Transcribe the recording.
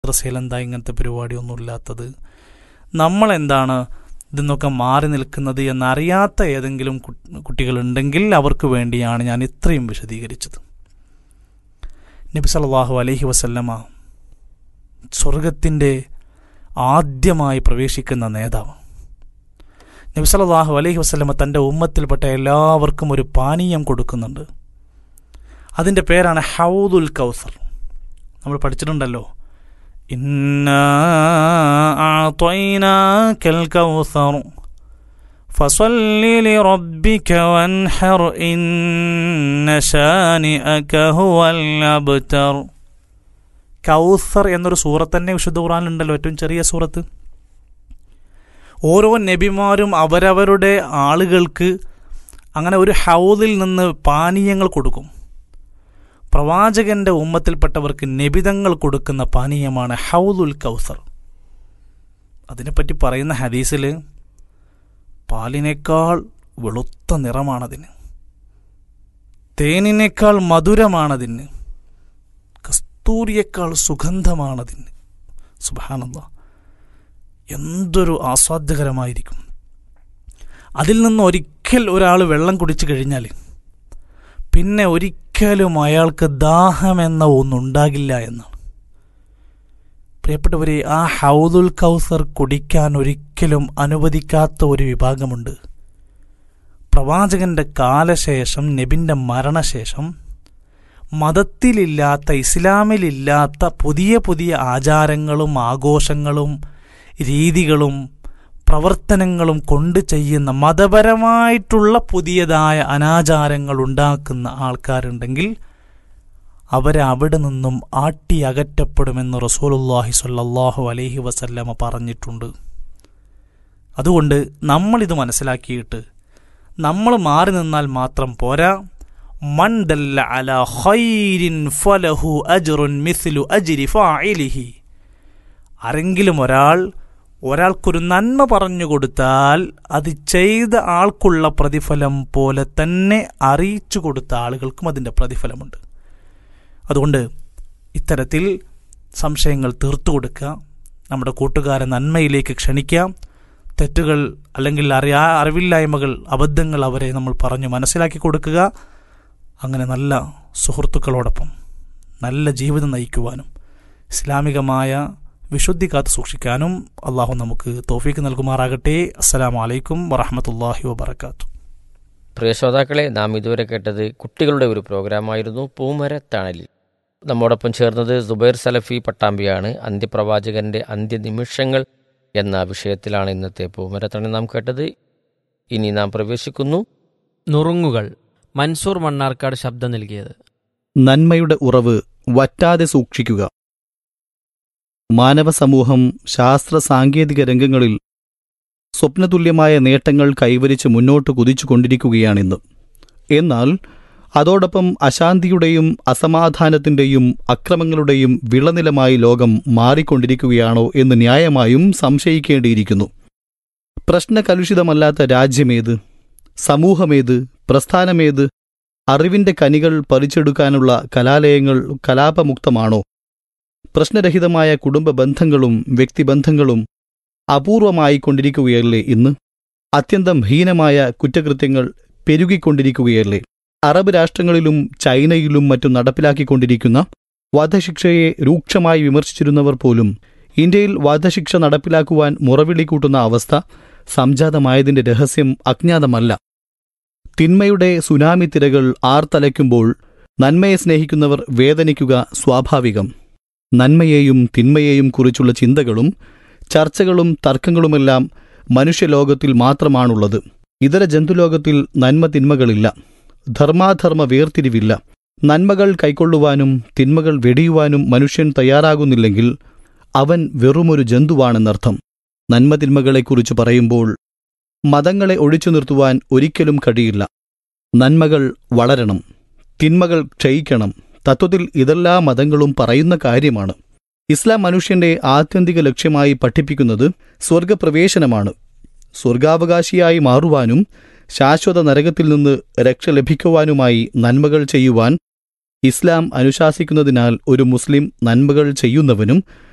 മദ്രസയിൽ എന്താ ഇങ്ങനത്തെ പരിപാടിയൊന്നും ഇല്ലാത്തത് നമ്മളെന്താണ് ഇതിന്നൊക്കെ മാറി നിൽക്കുന്നത് എന്നറിയാത്ത ഏതെങ്കിലും കുട്ടികളുണ്ടെങ്കിൽ അവർക്ക് വേണ്ടിയാണ് ഞാൻ ഇത്രയും വിശദീകരിച്ചത് നബി സല്ലല്ലാഹു അലൈഹി വസല്ലമ സ്വർഗത്തിൻ്റെ ആദ്യമായി പ്രവേശിക്കുന്ന നേതാവ് നബി സല്ലല്ലാഹു അലൈഹി വസല്ലമ തൻ്റെ ഉമ്മത്തിൽപ്പെട്ട എല്ലാവർക്കും ഒരു പാനീയം കൊടുക്കുന്നുണ്ട് അതിൻ്റെ പേരാണ് ഹൗദുൽ കൗസർ നമ്മൾ പഠിച്ചിട്ടുണ്ടല്ലോ إنا أعطيناك الكوثر فصل لربك وانحر إن شانئك هو الأبتر കൗസർ എന്നൊരു സൂറത്ത് തന്നെ വിശുദ്ധ ഖുറാനിലുണ്ടല്ലോ ഏറ്റവും ചെറിയ സൂറത്ത് ഓരോ നബിമാരും അവരവരുടെ ആളുകൾക്ക് അങ്ങനെ ഒരു ഹൗദിൽ നിന്ന് പാനീയങ്ങൾ കൊടുക്കും പ്രവാചകന്റെ ഉമ്മത്തിൽപ്പെട്ടവർക്ക് നിബിതങ്ങൾ കൊടുക്കുന്ന പാനീയമാണ് ഹൗദുൽ കൗസർ അതിനെപ്പറ്റി പറയുന്ന ഹദീസിൽ പാലിനേക്കാൾ വെളുത്ത നിറമാണതിന് തേനിനേക്കാൾ മധുരമാണതിന് കസ്തൂരിയേക്കാൾ സുഗന്ധമാണതിന് സുബാനന്ദ എന്തൊരു ആസ്വാദ്യകരമായിരിക്കും അതിൽ നിന്ന് ഒരിക്കൽ ഒരാൾ വെള്ളം കുടിച്ചു കഴിഞ്ഞാൽ പിന്നെ ഒരിക്കലും അയാൾക്ക് ദാഹമെന്ന ഒന്നുണ്ടാകില്ല എന്നാണ് പ്രിയപ്പെട്ടവരെ ആ ഹൗദുൽ കൗസർ കുടിക്കാൻ ഒരിക്കലും അനുവദിക്കാത്ത ഒരു വിഭാഗമുണ്ട് പ്രവാചകന്റെ കാലശേഷം നബിന്റെ മരണശേഷം മതത്തിലില്ലാത്ത ഇസ്ലാമിലില്ലാത്ത പുതിയ പുതിയ ആചാരങ്ങളും ആഘോഷങ്ങളും രീതികളും പ്രവർത്തനങ്ങളും കൊണ്ട് ചെയ്യുന്ന മതപരമായിട്ടുള്ള പുതിയതായ അനാചാരങ്ങൾ ഉണ്ടാക്കുന്ന ആൾക്കാരുണ്ടെങ്കിൽ അവരെ അവിടെ നിന്നും ആട്ടി അകറ്റപ്പെടുമെന്ന് റസൂലുല്ലാഹി സ്വല്ലല്ലാഹു അലൈഹി വസല്ലമ പറഞ്ഞിട്ടുണ്ട് അതുകൊണ്ട് നമ്മളിത് മനസ്സിലാക്കിയിട്ട് നമ്മൾ മാറി നിന്നാൽ മാത്രം പോരാ മൻ ദല്ല അല ഖൈരിൻ ഫലഹു അജ്റുൻ മിസ്ലു അജ്രി ഫാഇലിഹി ആരെങ്കിലും ഒരാൾ ഒരാൾക്കൊരു നന്മ പറഞ്ഞു കൊടുത്താൽ അത് ചെയ്ത ആൾക്കുള്ള പ്രതിഫലം പോലെ തന്നെ അറിയിച്ചു കൊടുത്ത ആളുകൾക്കും അതിൻ്റെ പ്രതിഫലമുണ്ട് അതുകൊണ്ട് ഇത്തരത്തിൽ സംശയങ്ങൾ തീർത്തു കൊടുക്കുക നമ്മുടെ കൂട്ടുകാരെ നന്മയിലേക്ക് ക്ഷണിക്കാം തെറ്റുകൾ അല്ലെങ്കിൽ അറിയാ അറിവില്ലായ്മകൾ അബദ്ധങ്ങൾ അവരെ നമ്മൾ പറഞ്ഞു മനസ്സിലാക്കി കൊടുക്കുക അങ്ങനെ നല്ല സുഹൃത്തുക്കളോടൊപ്പം നല്ല ജീവിതം നയിക്കുവാനും ഇസ്ലാമികമായ വിശുദ്ധി കാത്തു സൂക്ഷിക്കാനും അള്ളാഹു നമുക്ക് തോഫീക്ക് നൽകുമാറാകട്ടെ അസ്സലാം വലൈക്കും വറഹമത്തല്ലാഹി വബർക്കാത്തു പ്രിയ ശ്രോതാക്കളെ നാം ഇതുവരെ കേട്ടത് കുട്ടികളുടെ ഒരു പ്രോഗ്രാമായിരുന്നു പൂമരത്തണലിൽ നമ്മോടൊപ്പം ചേർന്നത് സുബൈർ സലഫി പട്ടാമ്പിയാണ് അന്ത്യപ്രവാചകന്റെ അന്ത്യനിമിഷങ്ങൾ എന്ന വിഷയത്തിലാണ് ഇന്നത്തെ പൂമരത്തണൽ നാം കേട്ടത് ഇനി നാം പ്രവേശിക്കുന്നു നുറുങ്ങുകൾ മൻസൂർ മണ്ണാർക്കാട് ശബ്ദം നൽകിയത് നന്മയുടെ ഉറവ് വറ്റാതെ സൂക്ഷിക്കുക മാനവ സമൂഹം ശാസ്ത്ര സാങ്കേതിക രംഗങ്ങളിൽ സ്വപ്നതുല്യമായ നേട്ടങ്ങൾ കൈവരിച്ച് മുന്നോട്ട് കുതിച്ചുകൊണ്ടിരിക്കുകയാണിന്ന് എന്നാൽ അതോടൊപ്പം അശാന്തിയുടെയും അസമാധാനത്തിന്റെയും അക്രമങ്ങളുടെയും വിളനിലമായി ലോകം മാറിക്കൊണ്ടിരിക്കുകയാണോ എന്ന് ന്യായമായും സംശയിക്കേണ്ടിയിരിക്കുന്നു പ്രശ്നകലുഷിതമല്ലാത്ത രാജ്യമേത് സമൂഹമേത് പ്രസ്ഥാനമേത് അറിവിന്റെ കനികൾ പറിച്ചെടുക്കാനുള്ള കലാലയങ്ങൾ കലാപമുക്തമാണോ പ്രശ്നരഹിതമായ കുടുംബ ബന്ധങ്ങളും വ്യക്തിബന്ധങ്ങളും അപൂർവമായിക്കൊണ്ടിരിക്കുകയല്ലേ ഇന്ന് അത്യന്തം ഹീനമായ കുറ്റകൃത്യങ്ങൾ പെരുകിക്കൊണ്ടിരിക്കുകയല്ലേ അറബ് രാഷ്ട്രങ്ങളിലും ചൈനയിലും മറ്റും നടപ്പിലാക്കിക്കൊണ്ടിരിക്കുന്ന വധശിക്ഷയെ രൂക്ഷമായി വിമർശിച്ചിരുന്നവർ പോലും ഇന്ത്യയിൽ വധശിക്ഷ നടപ്പിലാക്കുവാൻ മുറവിളി കൂട്ടുന്ന അവസ്ഥ സംജാതമായതിന്റെ രഹസ്യം അജ്ഞാതമല്ല തിന്മയുടെ സുനാമി തിരകൾ ആർത്തലയ്ക്കുമ്പോൾ നന്മയെ സ്നേഹിക്കുന്നവർ വേദനിക്കുക സ്വാഭാവികം നന്മയെയും തിന്മയെയും കുറിച്ചുള്ള ചിന്തകളും ചർച്ചകളും തർക്കങ്ങളുമെല്ലാം മനുഷ്യലോകത്തിൽ മാത്രമാണുള്ളത് ഇതര ജന്തുലോകത്തിൽ നന്മ തിന്മകളില്ല ധർമാധർമ്മ വേർതിരിവില്ല നന്മകൾ കൈക്കൊള്ളുവാനും തിന്മകൾ വെടിയുവാനും മനുഷ്യൻ തയ്യാറാകുന്നില്ലെങ്കിൽ അവൻ വെറുമൊരു ജന്തുവാണെന്നർത്ഥം നന്മതിന്മകളെക്കുറിച്ച് പറയുമ്പോൾ മതങ്ങളെ ഒഴിച്ചു നിർത്തുവാൻ ഒരിക്കലും കഴിയില്ല നന്മകൾ വളരണം തിന്മകൾ ക്ഷയിക്കണം തത്വത്തിൽ ഇതെല്ലാ മതങ്ങളും പറയുന്ന കാര്യമാണ് ഇസ്ലാം മനുഷ്യന്റെ ആത്യന്തിക ലക്ഷ്യമായി പഠിപ്പിക്കുന്നത് സ്വർഗപ്രവേശനമാണ് സ്വർഗാവകാശിയായി മാറുവാനും ശാശ്വത നരകത്തിൽ നിന്ന് രക്ഷ ലഭിക്കുവാനുമായി നന്മകൾ ചെയ്യുവാൻ ഇസ്ലാം അനുശാസിക്കുന്നതിനാൽ ഒരു മുസ്ലിം നന്മകൾ ചെയ്യുന്നവനും